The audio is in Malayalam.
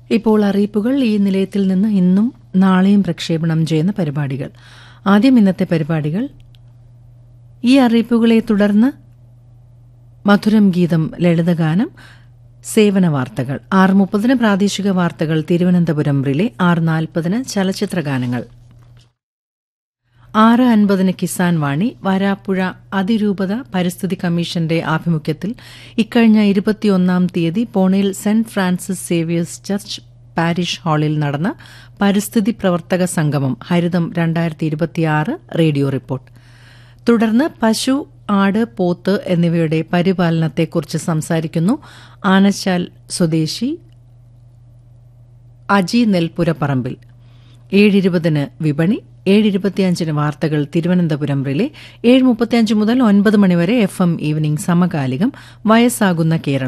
ഇപ്പോൾ അറിയിപ്പുകൾ ഈ നിലയത്തിൽ നിന്ന് ഇന്നും നാളെയും പ്രക്ഷേപണം ചെയ്യുന്ന പരിപാടികൾ ആദ്യം ഇന്നത്തെ പരിപാടികൾ ഈ അറിയിപ്പുകളെ തുടർന്ന് മധുരം ഗീതം ലളിതഗാനം സേവന വാർത്തകൾ ആറ് മുപ്പതിന് പ്രാദേശിക വാർത്തകൾ തിരുവനന്തപുരം റിലേ ആറ് നാൽപ്പതിന് ചലച്ചിത്ര ഗാനങ്ങൾ ആറ് അൻപതിന് കിസാൻ വാണി വരാപ്പുഴ അതിരൂപത പരിസ്ഥിതി കമ്മീഷന്റെ ആഭിമുഖ്യത്തിൽ ഇക്കഴിഞ്ഞ ഇരുപത്തിയൊന്നാം തീയതി പോണയിൽ saint Francis Xavier's church parish ഹാളിൽ നടന്ന പരിസ്ഥിതി പ്രവർത്തക സംഗമം ഹരിതം രണ്ടായിരത്തി ഇരുപത്തിയാറ് റേഡിയോ റിപ്പോർട്ട് തുടർന്ന് പശു ആട് പോത്ത് എന്നിവയുടെ പരിപാലനത്തെക്കുറിച്ച് സംസാരിക്കുന്നു ആനച്ചാൽ സ്വദേശി അജി നെൽപ്പുരപ്പറമ്പിൽ ഏഴിരുപതിന് വിപണി ഏഴിരുപത്തിയഞ്ചിന് വാർത്തകൾ തിരുവനന്തപുരം റിലേ ഏഴ് മുപ്പത്തിയഞ്ച് മുതൽ ഒൻപത് മണിവരെ എഫ് എം ഈവനിംഗ് സമകാലികം വയസ്സാകുന്ന കേരളം